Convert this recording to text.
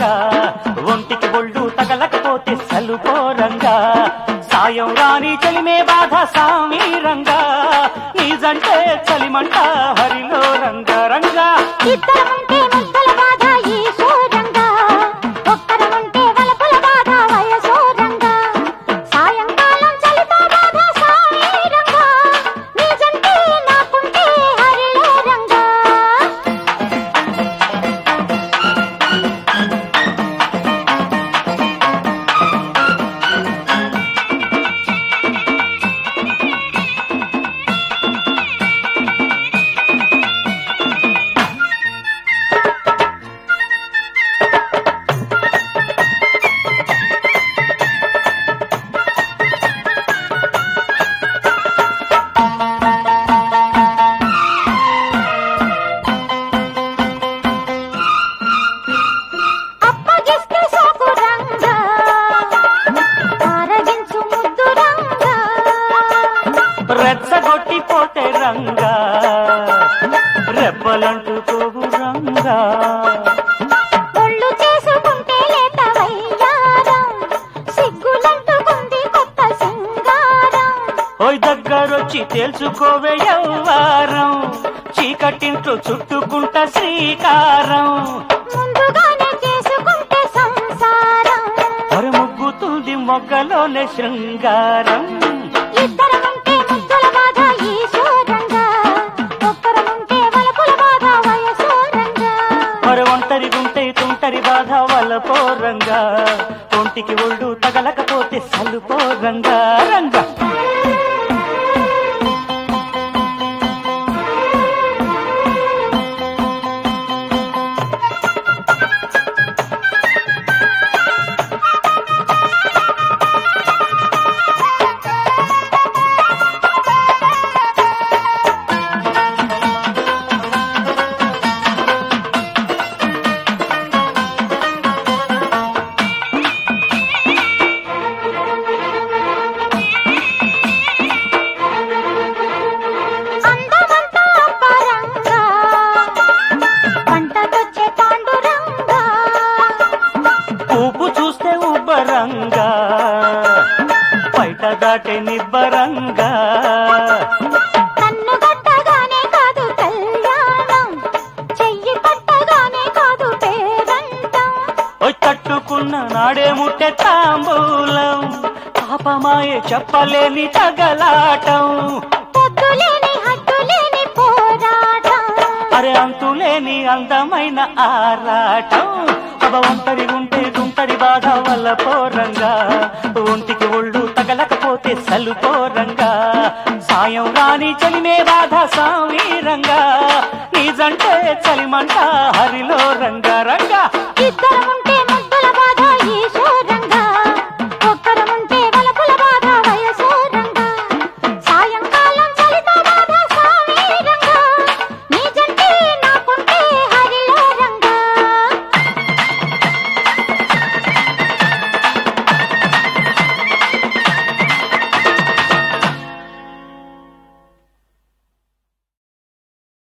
రంగా ఒంటికి ఒళ్ళు తగలకపోతే సలుపోరంగా సాయం రాని చలిమే బాధ సామి రంగా నీజంటే చలిమంట హరిలో రంగా రంగా ఇద్దరముంటే ముద్దల బాధ ఈశోరంగా ఒక్కరముంటే వలపుల బాధ వయసోరంగా సాయంకాలం చలితో బాధ సాయిరంగా నిజంటే నాకుంటే హరిలో రంగా అప్పగిస్తే సోకు రంగా ఆరగించు ముద్దు రంగా రెచ్చగొట్టిపోతే రంగా రెబ్బలంటుకోవు రంగా ఒళ్ళు చేసుకుంటే లేత వయ్యారం సిగ్గులంటుకుంది కొత్త సింగారం ఓయ్ దగ్గరొచ్చి తేల్చుకోవే యవ్వారం చీకటింట్లో చుట్టుకుంట శ్రీకారం ముందుగానే చేసుకుంటే సంసారం మరి ముగ్గుతుంది మొగ్గలోనే శృంగారం ఇద్దరముంటే ముద్దుల బాధ ఈశోరంగా ఒక్కరముంటే వలపుల బాధ వయసోరంగా మరి ఒంటరి గుంటే తుంటరి బాధ వల్ల పోరంగా ఒంటికి ఒళ్ళు తగలకపోతే సలుపోరంగా రంగా అందమంతా అపరంగా పంటకొచ్చే పాండురంగా ఊపు చూస్తే ఉబ్బరంగా బయట దాటే నిబ్బరంగా కన్ను కొట్టగానే కాదు కళ్యాణం చెయ్యి పట్టగానే కాదు పేరంటం ఓయ్ తట్టుకున్న నాడే ముట్టె తాంబూలం పాపమాయే చెప్పలేని తగలాటం పొద్దులేని హద్దులేని పోరాటం అరే అంతులేని అందమైన ఆరాటం అవ ఒంటరి ఉంటే గుంటరి బాధ వల్ల పోరంగా ఒంటికి ఒళ్ళు తగలకపోతే సలుపోరంగా సాయం రాని చలిమే బాధ సామీరంగా నీజంటే చలిమంట హరిలో రంగా రంగా ఇద్దరముంటే